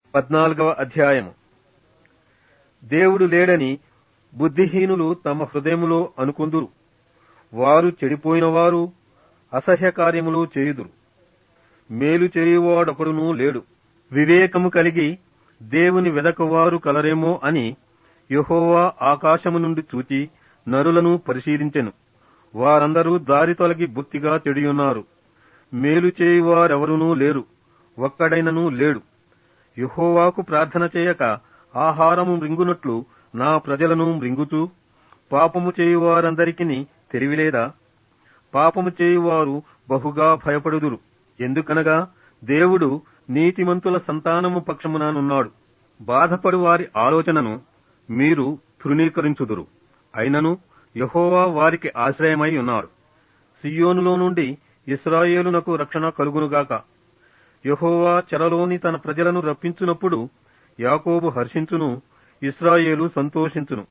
పద్నాలుగవ అధ్యాయము దేవుడు లేడని బుద్ధిహీనులు తమ హృదయములో అనుకొందురు వారు చెడిపోయిన వారు అసహ్య కార్యములు చేయుదురు మేలు చేయువాడొకడునూ లేడు వివేకము కలిగి దేవుని వెదకవారు కలరేమో అని యెహోవా ఆకాశము నుండి చూచి నరులను పరిశీలించెను వారందరూ దారి తొలగి బుత్తిగా చెడియున్నారు మేలు చేయువారెవరునూ లేరు ఒక్కడైననూ లేడు యెహోవాకు ప్రార్థన చేయక ఆహారము మృంగునట్లు నా ప్రజలను మృంగుచూ పాపము చేయువారందరికిని తెలివిలేదా పాపము చేయువారు బహుగా భయపడుదురు ఎందుకనగా దేవుడు నీతిమంతుల సంతానము పక్షమునానున్నాడు బాధపడు వారి ఆలోచనను మీరు తృణీకరించుదురు అయినను యెహోవా వారికి ఆశ్రయమై ఉన్నాడు సియోనులో నుండి ఇస్రాయేలునకు రక్షణ కలుగునుగాక యెహోవా చెరలోని తన ప్రజలను రప్పించునప్పుడు యాకోబు హర్షించును ఇస్రాయేలు సంతోషించును